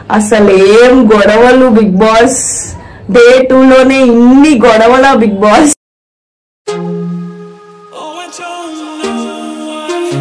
అసలు ఏం గొడవలు బిగ్ బాస్ డే టూ లోనే ఇన్ని గొడవల Bigg Boss Oh, I don't know why.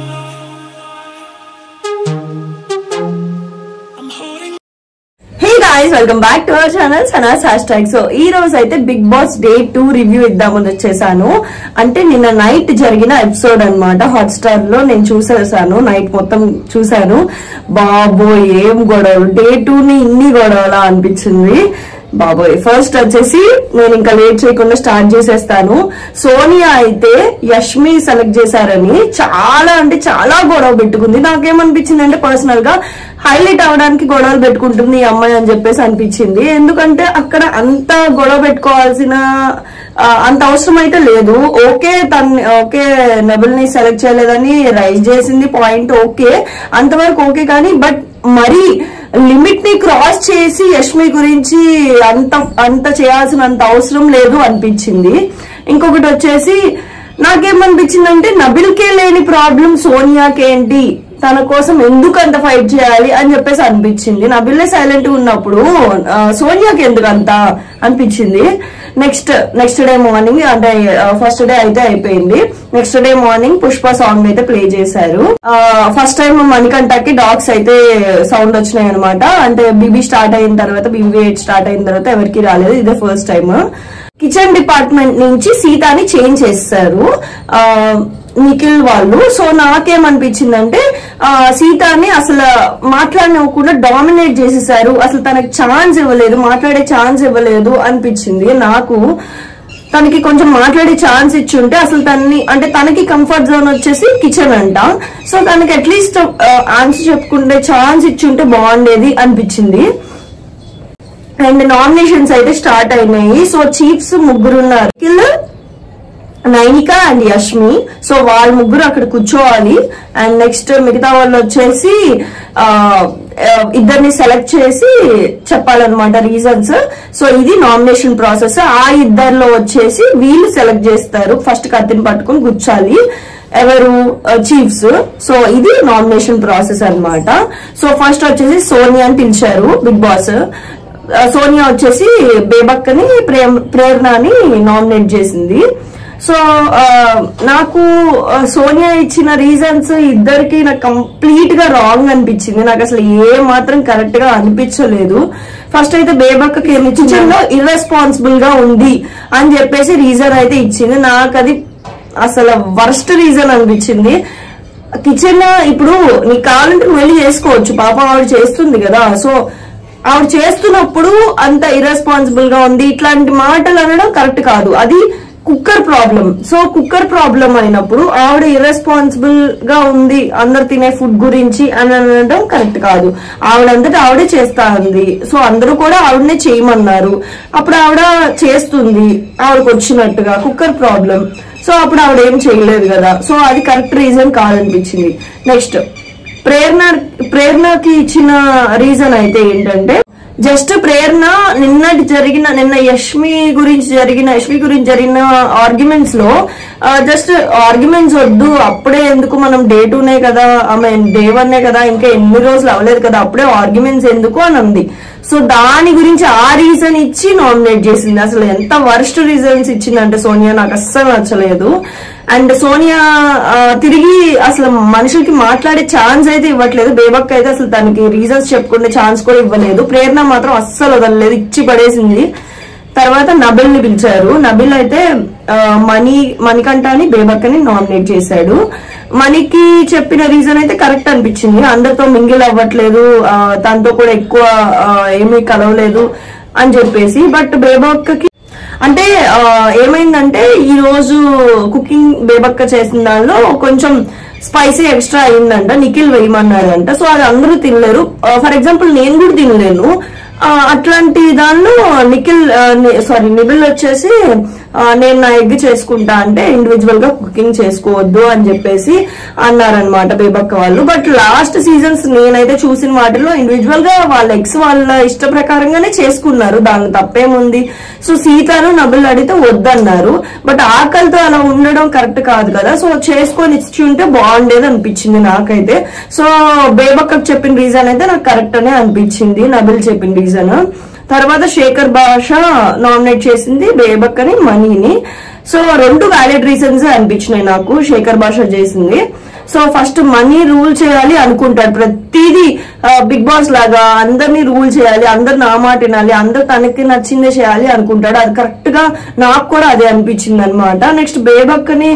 I'm holding hey guys welcome back to our channel సనాస్ హ్యాష్ ట్యాగ్ సో ఈ రోజు అయితే Bigg Boss day two review ఇద్దామని వచ్చేసాను అంటే నిన్న నైట్ జరిగిన ఎపిసోడ్ అన్నమాట హాట్ స్టార్ లో నేను చూసేసాను నైట్ మొత్తం చూసాను బాబోయ్ ఏం గొడవలు డే టూ ని ఇన్ని గొడవలా అనిపించింది బాబోయ్ ఫస్ట్ వచ్చేసి నేను ఇంకా లేట్ చేయకుండా స్టార్ట్ చేసేస్తాను సోనియా అయితే యష్మి సెలెక్ట్ చేశారని చాలా అంటే చాలా గొడవ పెట్టుకుంది నాకేమనిపించింది అంటే పర్సనల్ గా హైలైట్ అవడానికి గొడవలు పెట్టుకుంటుంది ఈ అమ్మాయి అని చెప్పేసి అనిపించింది ఎందుకంటే అక్కడ అంత గొడవ పెట్టుకోవాల్సిన ఆ, అంత అవసరం అయితే లేదు ఓకే తన ఓకే నెబుల్ ని సెలెక్ట్ చేయలేదని రైజ్ చేసింది పాయింట్ ఓకే అంతవరకు ఓకే కానీ బట్ మరి లిమిట్ ని క్రాస్ చేసి యష్మి గురించి అంత అంత చేయాల్సినంత అవసరం లేదు అనిపించింది ఇంకొకటి వచ్చేసి నాకేమనిపించిందంటే నబిల్కే లేని ప్రాబ్లం సోనియాకి ఏంటి తన కోసం ఎందుకు అంత ఫైట్ చేయాలి అని చెప్పేసి అనిపించింది నబిల్లే సైలెంట్ ఉన్నప్పుడు ఆ, సోనియాకి ఎందుకు అంత అనిపించింది నెక్స్ట్ నెక్స్ట్ డే మార్నింగ్ అంటే ఫస్ట్ డే అయితే అయిపోయింది next day morning Pushpa song అయితే ప్లే చేశారు ఫస్ట్ టైం మణికంఠకి డాగ్స్ అయితే సౌండ్ వచ్చినాయి అనమాట అంటే బీబీ స్టార్ట్ అయిన తర్వాత బీబీ ఎయిట్ స్టార్ట్ అయిన తర్వాత ఎవరికి రాలేదు ఇదే ఫస్ట్ టైం కిచెన్ డిపార్ట్మెంట్ నుంచి సీతాని చేంజ్ చేస్తారు ఆ, నిఖిల్ వాళ్ళు సో నాకేమనిపించిందంటే ఆ, సీతాని అసలు మాట్లాడనివ్వకుండా డామినేట్ చేసేసారు అసలు తనకి ఛాన్స్ ఇవ్వలేదు మాట్లాడే ఛాన్స్ ఇవ్వలేదు అనిపించింది నాకు తనకి కొంచెం మాట్లాడే ఛాన్స్ ఇచ్చి ఉంటే అసలు తనని అంటే తనకి కంఫర్ట్ జోన్ వచ్చేసి కిచెన్ అంట సో తనకి అట్లీస్ట్ ఆన్సర్ చెప్పుకుంటే ఛాన్స్ ఇచ్చి ఉంటే బాగుండేది అనిపించింది అండ్ నామినేషన్స్ అయితే స్టార్ట్ అయినాయి సో చీఫ్స్ ముగ్గురు ఉన్నారు కిల్ నైనిక అండ్ యష్మి సో వాళ్ళ ముగ్గురు అక్కడ కూర్చోవాలి అండ్ నెక్స్ట్ మిగతా వాళ్ళు వచ్చేసి ఆ, ఆ, ఇద్దరిని సెలెక్ట్ చేసి చెప్పాలన్నమాట రీజన్స్ సో ఇది నామినేషన్ ప్రాసెస్ ఆ ఇద్దరిలో వచ్చేసి వీళ్ళు సెలెక్ట్ చేస్తారు ఫస్ట్ కత్తిని పట్టుకొని కూర్చోాలి ఎవరు చీఫ్స్ సో ఇది నామినేషన్ ప్రాసెస్ అన్నమాట సో ఫస్ట్ వచ్చేసి సోనియా అని పిలిచారు బిగ్ బాస్ ఆ, సోనియా వచ్చేసి బేబక్కని ప్రేమ్ ప్రేరణని నామినేట్ చేసింది సో ఆ, నాకు ఆ, సోనియా ఇచ్చిన రీజన్స్ ఇద్దరికి నాకు కంప్లీట్ గా రాంగ్ అనిపించింది నాకు అసలు ఏ మాత్రం కరెక్ట్ గా అనిపించలేదు ఫస్ట్ అయితే బేబక్కకి ఏమి కిచెన్ లో ఇర్రెస్పాన్సిబుల్ గా ఉంది అని చెప్పేసి రీజన్ అయితే ఇచ్చింది నాకు అది అసలు వర్స్ట్ రీజన్ అనిపించింది కిచెన్ ఇప్పుడు నీకు కావాలంటే నువ్వు వెళ్ళి చేసుకోవచ్చు పాప ఆవిడ చేస్తుంది కదా సో ఆవిడ చేస్తున్నప్పుడు అంత ఇర్రెస్పాన్సిబుల్ గా ఉంది ఇట్లాంటి మాటలు అనడం కరెక్ట్ కాదు అది cooker problem so cooker problem అయినప్పుడు ఆవిడ ఇర్రెస్పాన్సిబుల్ గా ఉంది అందరు తినే ఫుడ్ గురించి అని అనడం కరెక్ట్ కాదు ఆవిడంతటా ఆవిడే చేస్తా ఉంది సో అందరూ కూడా ఆవిడనే చేయమన్నారు అప్పుడు ఆవిడ చేస్తుంది ఆవిడకి వచ్చినట్టుగా కుక్కర్ ప్రాబ్లం సో అప్పుడు ఆవిడ ఏం చేయలేదు కదా సో అది కరెక్ట్ రీజన్ కాదనిపించింది నెక్స్ట్ ప్రేరణ ప్రేరణకి ఇచ్చిన రీజన్ అయితే ఏంటంటే జస్ట్ ప్రేరణ నిన్నటి జరిగిన నిన్న యష్మి గురించి జరిగిన యష్మి గురించి జరిగిన ఆర్గ్యుమెంట్స్ లో జస్ట్ ఆర్గ్యుమెంట్స్ వద్దు అప్పుడే ఎందుకు మనం డే టూనే కదా ఐ మీన్ డే వన్ కదా ఇంకా ఎన్ని రోజులు అవ్వలేదు కదా అప్పుడే ఆర్గ్యుమెంట్స్ ఎందుకు అని ఉంది సో దాని గురించి ఆ రీజన్ ఇచ్చి నామినేట్ చేసింది అసలు ఎంత వర్స్ట్ రీజన్స్ ఇచ్చిందంటే సోనియా నాకు అస్సలు నచ్చలేదు అండ్ సోనియా ఆ, తిరిగి అసలు మనుషులకి మాట్లాడే ఛాన్స్ అయితే ఇవ్వట్లేదు బేబక్ అయితే అసలు తనకి రీజన్స్ చెప్పుకునే ఛాన్స్ కూడా ఇవ్వలేదు ప్రేరణ మాత్రం అస్సలు వదలలేదు ఇచ్చి పడేసింది తర్వాత నబిల్ ని పిలిచారు నబిల్ అయితే ఆ, మణి మణికంఠని బేబక్కని నామినేట్ చేశాడు మణికి చెప్పిన రీజన్ అయితే కరెక్ట్ అనిపించింది అందరితో మింగిల్ అవ్వట్లేదు ఆ, తనతో కూడా ఎక్కువ ఆ, ఏమీ కలవలేదు అని చెప్పేసి బట్ బేబక్కకి అంటే ఆ, ఏమైందంటే ఈ రోజు కుకింగ్ బేబక్క చేసిన దానిలో కొంచెం స్పైసీ ఎక్స్ట్రా అయిందంట నిఖిల్ వేయమన్నాడంట సో అది అందరూ తినలేరు ఫర్ ఎగ్జాంపుల్ నేను కూడా తినలేను ఆ, అట్లాంటి దానిలో నిఖిల్ సారీ నిబిల్ వచ్చేసి ఆ, నేను నా ఎగ్ చేసుకుంటా అంటే ఇండివిజువల్ గా కుకింగ్ చేసుకోవద్దు అని చెప్పేసి అన్నారనమాట బేబక్క వాళ్ళు బట్ లాస్ట్ సీజన్స్ నేనైతే చూసిన వాటిలో ఇండివిజువల్ గా వాళ్ళ ఎగ్స్ వాళ్ళ ఇష్ట ప్రకారంగానే చేసుకున్నారు దాని తప్పేముంది సో సీతను నబుల్ అడిగితే వద్దన్నారు బట్ ఆకలితో అలా ఉండడం కరెక్ట్ కాదు కదా సో చేసుకొని ఇచ్చి ఉంటే బాగుండేది అనిపించింది నాకైతే సో బేబక్కకు చెప్పిన రీజన్ అయితే నాకు కరెక్ట్ అనే అనిపించింది నబిల్ చెప్పిన రీజన్ తర్వాత శేఖర్ భాష నామినేట్ చేసింది బేబక్కని మనీని సో రెండు వ్యాలిడ్ రీజన్స్ అనిపించినాయి నాకు శేఖర్ భాష చేసింది సో ఫస్ట్ మనీ రూల్ చేయాలి అనుకుంటాడు ప్రతిదీ బిగ్ బాస్ లాగా అందరినీ రూల్ చేయాలి అందరు నా మాట వినాలి అందరు తనకి నచ్చిందే చేయాలి అనుకుంటాడు అది కరెక్ట్ గా నాకు కూడా అదే అనిపించింది అనమాట నెక్స్ట్ బేబక్కని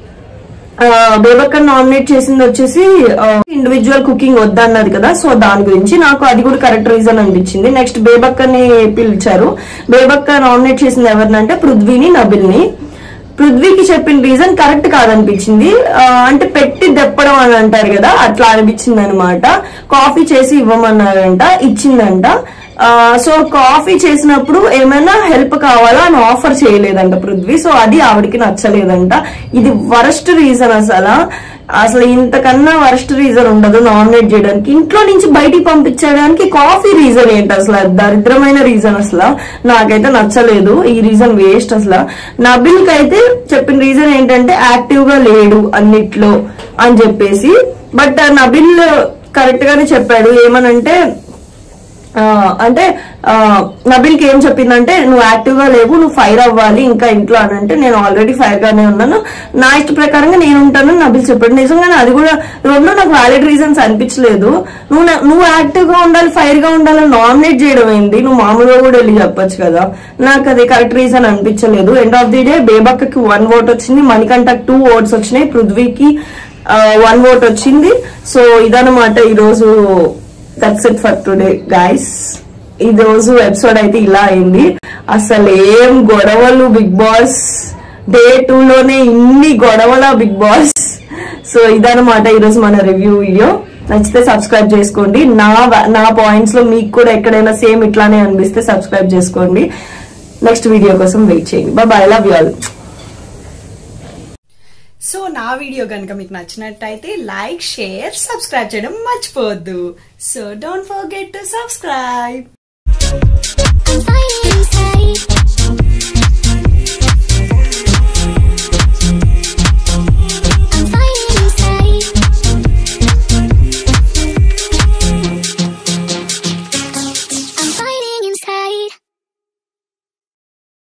బేబక్కర్ నామినేట్ చేసింది వచ్చేసి ఇండివిజువల్ కుకింగ్ వద్దన్నది కదా సో దాని గురించి నాకు అది కూడా కరెక్ట్ రీజన్ అనిపించింది నెక్స్ట్ బేబక్కర్ని పిలిచారు బేబక్క నామినేట్ చేసింది ఎవరినంటే పృథ్వీని నబిల్ని పృథ్వీకి చెప్పిన రీజన్ కరెక్ట్ కాదనిపించింది ఆ, అంటే పెట్టి దెప్పడం అని అంటారు కదా అట్లా అనిపించింది అనమాట కాఫీ చేసి ఇవ్వమన్నారంట ఇచ్చిందంట ఆ, సో కాఫీ చేసినప్పుడు ఏమైనా హెల్ప్ కావాలా అని ఆఫర్ చేయలేదంట పృథ్వీ సో అది ఆవిడకి నచ్చలేదంట ఇది వరస్ట్ రీజన్ అసలు అసలు ఇంతకన్నా వరస్ట్ రీజన్ ఉండదు నామినేట్ చేయడానికి ఇంట్లో నుంచి బయటికి పంపించడానికి కాఫీ రీజన్ ఏంటి అసలు అది దరిద్రమైన రీజన్ అసలు నాకైతే నచ్చలేదు ఈ రీజన్ వేస్ట్ అసలు నబిల్ కి అయితే చెప్పిన రీజన్ ఏంటంటే యాక్టివ్ గా లేడు అన్నిట్లో అని చెప్పేసి బట్ నబిల్ కరెక్ట్ గానే చెప్పాడు ఏమనంటే ఆ, అంటే ఆ, నబిల్కి ఏం చెప్పిందంటే నువ్వు యాక్టివ్ గా లేవు నువ్వు ఫైర్ అవ్వాలి ఇంకా ఇంట్లో అని అంటే నేను ఆల్రెడీ ఫైర్ గానే ఉన్నాను నా ఇష్ట ప్రకారంగా నేను ఉంటాను నబిల్ చెప్పాడు నిజంగానే అది కూడా రెండు నాకు వ్యాలిడ్ రీజన్స్ అనిపించలేదు నువ్వు నా- నువ్వు యాక్టివ్ గా ఉండాలి ఫైర్ గా ఉండాలని నామినేట్ చేయడం ఏంటి నువ్వు మామూలుగా కూడా వెళ్ళి చెప్పొచ్చు కదా నాకు అది కరెక్ట్ రీజన్ అనిపించలేదు ఎండ్ ఆఫ్ ది డే బేబక్కకి వన్ ఓట్ వచ్చింది మణికంఠకి టూ ఓట్స్ వచ్చినాయి పృథ్వీకి వన్ ఓట్ వచ్చింది సో ఇదన్నమాట ఈరోజు that's it for today guys ఈ రోజు ఎపిసోడ్ అయితే ఇలా అయింది అసలు ఏం గొడవలు బిగ్ బాస్ డే టూ లోనే ఇన్ని గొడవల బిగ్ బాస్ సో ఇదన్నమాట ఈరోజు మన రివ్యూ వీడియో నచ్చితే సబ్స్క్రైబ్ చేసుకోండి నా వ- నా పాయింట్స్ లో మీకు కూడా ఎక్కడైనా సేమ్ ఇట్లానే అనిపిస్తే సబ్స్క్రైబ్ చేసుకోండి నెక్స్ట్ వీడియో కోసం వెయిట్ చేయండి bye love you all so నా వీడియో కనుక మీకు నచ్చినట్టయితే లైక్ షేర్ సబ్స్క్రైబ్ చేయడం మర్చిపోవద్దు so don't forget to subscribe